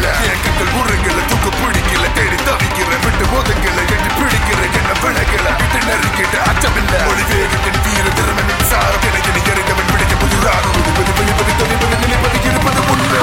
என் கண்கள் உருங்கல தூக்க பிடிக்கல தேடி தவிக்கிற விட்டு ஒதுங்கல எண்ணி பிடிக்கிற என்ன விலகல விட்டு நெருங்கிட்ட அச்சமில்ல மொழி வேகத்தின் வீர திறமனின் சாரம் எனக்கு நீ இறங்கவன் பிடிக்க புதிராக உதிப்பது வெளிப்பது தொழிப்பது நிலைப்பது இருப்பது உண்மை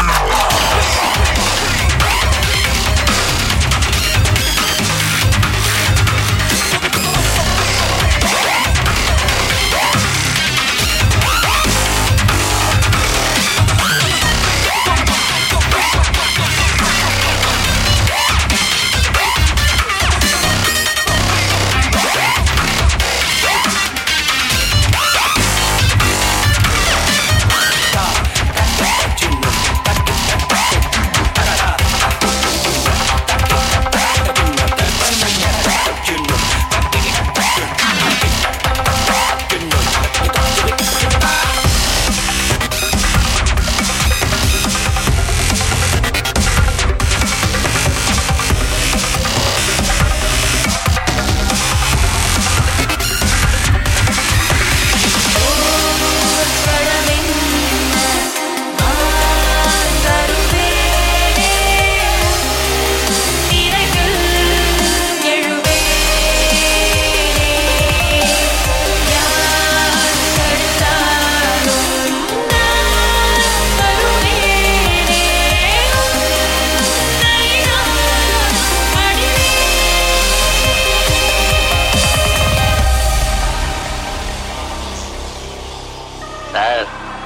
சார்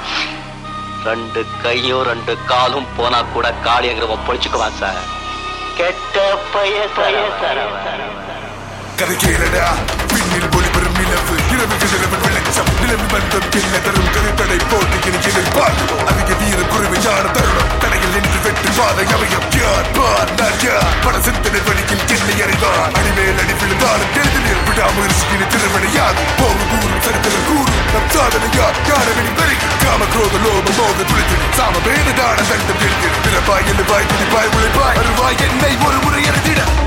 ரெண்டு கையும் ரெண்டு காலும் போனா கூட காளியங்கிறவன் பொழிச்சுக்குவான் சார் கெட்ட பைய பைய கதை கேளடா பின்னில் ஒளிபெறும் நிலவு இரவு இரவு வெளிச்சம் நிலவு பந்தம் என்ன தரும் கருத்தடை போட்டு இருக்கிறதை பார்க்கிறோம் அதிக வீர குறைவையான தருணம் தடையில் நின்று வெற்றி பாதை அமையும் யார் பார் நான் யார் பல சிந்தனை வழியில் என்னை அறிவார் அடிமேல் அடி விழுந்தாலும் எழுதினர் விடாமுயற்சியின் திருமணையாகும் போகும் கூறும் சரித்திரம் கூறும் நம் சாதனையார் யாரவெளி பெருகி காம குரோத லோப மோக துளித்திரு சாம வேததான தண்டம் எழுதிரு பிறப்பாய் எழுவாய் துடிப்பாய் உழைப்பாய் வருவாய் என்னை ஒரு முறை எழுதிட